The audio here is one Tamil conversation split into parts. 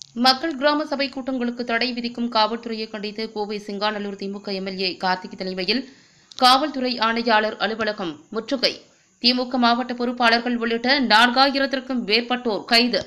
மக்கள் கிராம சபை கூட்டங்களுக்கு தடை விதிக்கும் காவல்துறையை கண்டித்து கோவை சிங்காநல்லூர் திமுக எம்எல்ஏ கார்த்திக் தலைமையில் காவல்துறை ஆணையாளர் அலுவலகம் முற்றுகை திமுக மாவட்ட பொறுப்பாளர்கள் உள்ளிட்ட நான்காயிரத்திற்கும் மேற்பட்டோர் கைது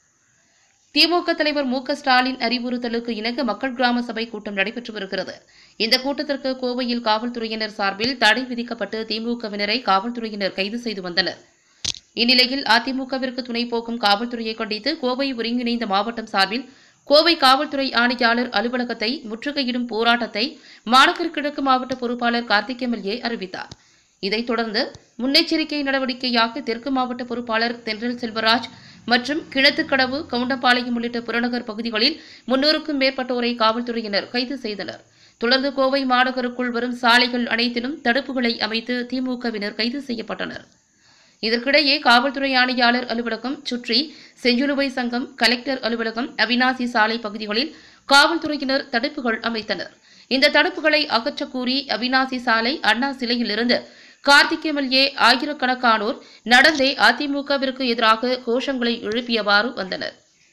திமுக தலைவர் மு க ஸ்டாலின் அறிவுறுத்தலுக்கு இணங்க மக்கள் கிராம சபை கூட்டம் நடைபெற்று வருகிறது இந்த கூட்டத்திற்கு கோவையில் காவல்துறையினர் சார்பில் தடை விதிக்கப்பட்டு திமுகவினரை காவல்துறையினர் கைது செய்து வந்தனர் இந்நிலையில் அதிமுகவிற்கு துணை போக்கும் காவல்துறையை கண்டித்து கோவை ஒருங்கிணைந்த மாவட்டம் சார்பில் கோவை காவல்துறை ஆணையாளர் அலுவலகத்தை முற்றுகையிடும் போராட்டத்தை மாநகர் கிழக்கு மாவட்ட பொறுப்பாளர் கார்த்திக் எம்எல்ஏ அறிவித்தார் இதைத் தொடர்ந்து முன்னெச்சரிக்கை நடவடிக்கையாக தெற்கு மாவட்ட பொறுப்பாளர் தென்றல் செல்வராஜ் மற்றும் கிணத்துக்கடவு கவுண்டம்பாளையம் உள்ளிட்ட புறநகர் பகுதிகளில் முன்னூறுக்கும் மேற்பட்டோரை காவல்துறையினர் கைது செய்தனர் தொடர்ந்து கோவை மாநகருக்குள் வரும் சாலைகள் அனைத்திலும் தடுப்புகளை அமைத்து திமுகவினர் கைது செய்யப்பட்டனர் இதற்கிடையே காவல்துறை ஆணையாளர் அலுவலகம் சுற்றி செஞ்சிலுவை சங்கம் கலெக்டர் அலுவலகம் அவினாசி சாலை பகுதிகளில் காவல்துறையினர் தடுப்புகள் அமைத்தனர் இந்த தடுப்புகளை அகற்றக் கூறி அவினாசி சாலை அண்ணா சிலையிலிருந்து கார்த்திக் எம்எல்ஏ ஆயிரக்கணக்கானோர் நடந்தே அதிமுகவிற்கு எதிராக கோஷங்களை எழுப்பியவாறு வந்தனர்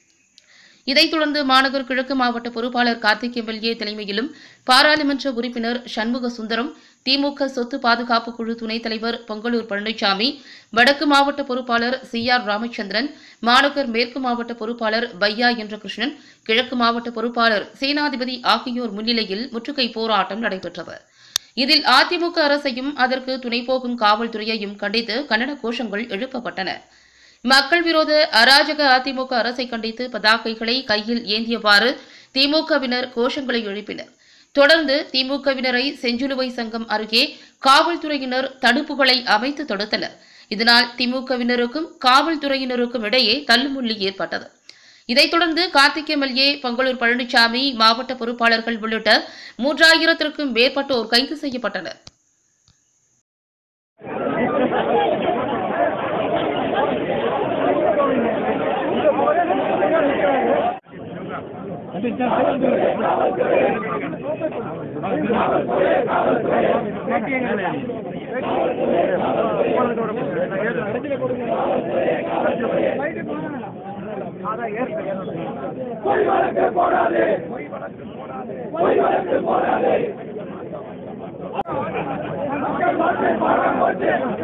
இதைத் தொடர்ந்து மாநகர் கிழக்கு மாவட்ட பொறுப்பாளர் கார்த்திக் எம்எல்ஏ தலைமையிலும் பாராளுமன்ற உறுப்பினர் சண்முக சுந்தரம் திமுக சொத்து பாதுகாப்பு குழு துணைத் தலைவர் பொங்கலூர் பழனிசாமி வடக்கு மாவட்ட பொறுப்பாளர் சி ஆர் ராமச்சந்திரன் மாநகர் மேற்கு மாவட்ட பொறுப்பாளர் பையா என்ற கிருஷ்ணன் கிழக்கு மாவட்ட பொறுப்பாளர் சேனாதிபதி ஆகியோர் முன்னிலையில் முற்றுகை போராட்டம் நடைபெற்றது இதில் அதிமுக அரசையும் அதற்கு துணை போகும் காவல்துறையையும் கண்டித்து கண்டன கோஷங்கள் எழுப்பப்பட்டன மக்கள் விரோத அராஜக அதிமுக அரசை கண்டித்து பதாகைகளை கையில் ஏந்தியவாறு திமுகவினர் கோஷங்களை எழுப்பினர் தொடர்ந்து திமுகவினரை செஞ்சிலுவை சங்கம் அருகே காவல்துறையினர் தடுப்புகளை அமைத்து தடுத்தனர் இதனால் திமுகவினருக்கும் காவல்துறையினருக்கும் இடையே தள்ளுமுள்ளி ஏற்பட்டது இதைத் தொடர்ந்து கார்த்திக் எம்எல்ஏ பொங்கலூர் பழனிசாமி மாவட்ட பொறுப்பாளர்கள் உள்ளிட்ட மூன்றாயிரத்திற்கும் மேற்பட்டோர் கைது செய்யப்பட்டனர்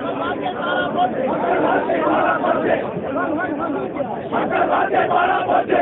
மக்கள்